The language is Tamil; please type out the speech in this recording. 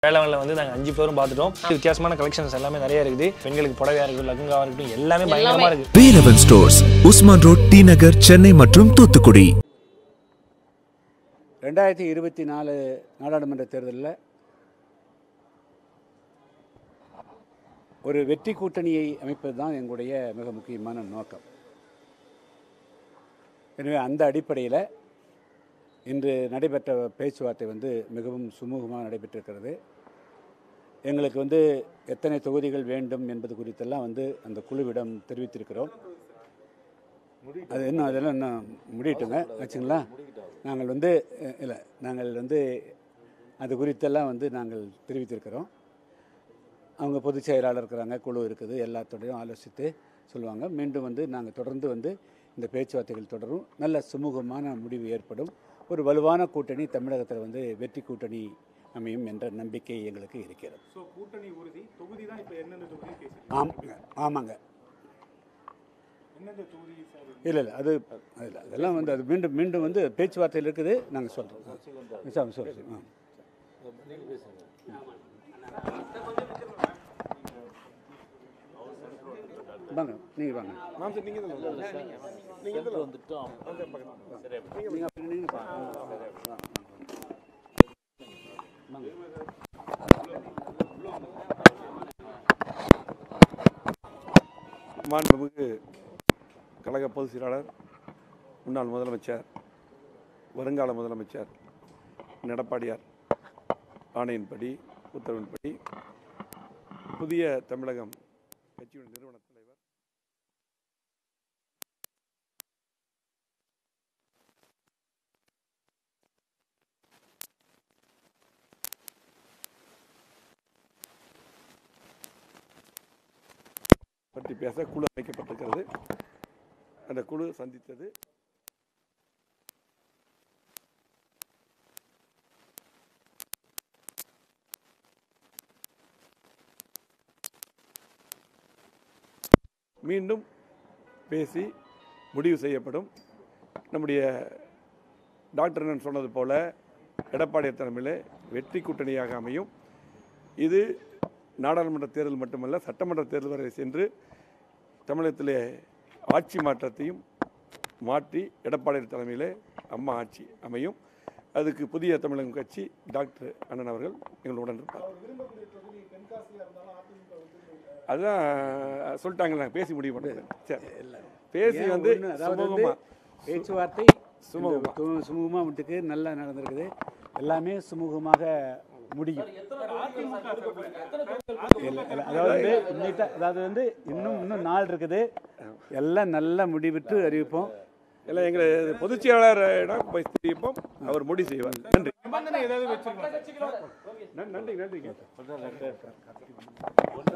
வேளாண்ல வந்து நாங்கள் அஞ்சு பேரும் பார்த்துட்டோம் வித்தியாசமான கலெக்ஷன்ஸ் எல்லாமே நிறைய இருக்குது பெண்களுக்கு புடவையா இருக்கட்டும் லகுங்காவா இருக்கட்டும் எல்லாமே பயங்கரமா இருக்கு வேலவன் ஸ்டோர்ஸ் உஸ்மான் ரோட் டி நகர் சென்னை மற்றும் தூத்துக்குடி ரெண்டாயிரத்தி இருபத்தி நாலு நாடாளுமன்ற தேர்தலில் ஒரு வெற்றி கூட்டணியை அமைப்பது தான் எங்களுடைய மிக முக்கியமான நோக்கம் எனவே அந்த அடிப்படையில் இன்று நடைபெற்ற பேச்சுவார்த்தை வந்து மிகவும் சுமூகமாக நடைபெற்றிருக்கிறது எங்களுக்கு வந்து எத்தனை தொகுதிகள் வேண்டும் என்பது குறித்தெல்லாம் வந்து அந்த குழுவிடம் தெரிவித்திருக்கிறோம் அது இன்னும் அதெல்லாம் இன்னும் முடியட்டுங்க வச்சுங்களா நாங்கள் வந்து அஹ், இல்லை நாங்கள் வந்து அது குறித்தெல்லாம் வந்து நாங்கள் தெரிவித்திருக்கிறோம் அவங்க பொதுச் செயலாளர் இருக்கிறாங்க குழு இருக்குது எல்லாத்தோடையும் ஆலோசித்து சொல்லுவாங்க மீண்டும் வந்து நாங்கள் தொடர்ந்து வந்து இந்த பேச்சுவார்த்தைகள் தொடரும் நல்ல சுமூகமான முடிவு ஏற்படும் ஒரு வலுவான கூட்டணி தமிழகத்தில் வந்து வெற்றி கூட்டணி அமையும் என்ற நம்பிக்கை எங்களுக்கு இருக்கிறது ஸோ கூட்டணி உறுதி தொகுதி தான் இப்போ எந்தெந்த தொகுதி பேசி ஆமாங்க ஆமாங்க எந்தெந்த தொகுதி சார் இல்லை இல்லை அது அதில் அதெல்லாம் வந்து அது மீண்டும் மீண்டும் வந்து பேச்சுவார்த்தையில் இருக்குது நாங்கள் சொல்கிறோம் சார் சொல்கிறோம் ஆ வாங்க நீங்கள் வாங்க மேம் சார் நீங்கள் தான் நீங்கள் வந்துட்டோம் நீங்கள் அப்படி நின்னு பாருங்க. வாங்க. மாண்புமிகு கழக பொதுச் செயலாளர் முன்னாள் முதலமைச்சர் வருங்கால முதலமைச்சர் எடப்பாடியார் ஆணையின்படி உத்தரவின்படி புதிய தமிழகம் கட்சியின் நிறுவன தலைவர் பற்றி பேச குழு அமைக்கப்பட்டிருக்கிறது அந்த குழு சந்தித்தது மீண்டும் பேசி முடிவு செய்யப்படும் நம்முடைய டாக்டர் அண்ணன் சொன்னது போல எடப்பாடி தலைமையில் வெற்றி கூட்டணியாக அமையும் இது நாடாளுமன்ற தேர்தல் மட்டுமல்ல சட்டமன்ற தேர்தல் வரை சென்று தமிழகத்திலே ஆட்சி மாற்றத்தையும் மாற்றி எடப்பாடி தலைமையிலே அம்மா ஆட்சி அமையும் அதுக்கு புதிய தமிழகம் கட்சி டாக்டர் அண்ணன் அவர்கள் எங்களுடன் இருப்பார் அதுதான் சொல்லிட்டாங்க நாங்கள் பேசி முடிவு பண்ணுறேன் சரி பேசி ஏன் வந்து ஒண்ணு, அதாவது வந்து சுமூகமா பேச்சுவார்த்தை சுமூகமா. சுமூகமாக சுமூகமாக விட்டுக்கு நல்லா நடந்திருக்குது எல்லாமே சுமூகமாக முடியும் இல்ல, இல்ல, அதாவது வந்து இன்னிட்ட- அதாவது வந்து இன்னும் இன்னும் நாள் இருக்குது எல்லாம் நல்லா முடிவிட்டு அறிவிப்போம் இல்லை எங்களை பொதுச் செயலாளரிடம் போய் தெரிவிப்போம் அவர் முடிவு செய்வார் நன்றி நிபந்தனை ஏதாவது வச்சிருக்கோம் நன்றி நன்றிங்க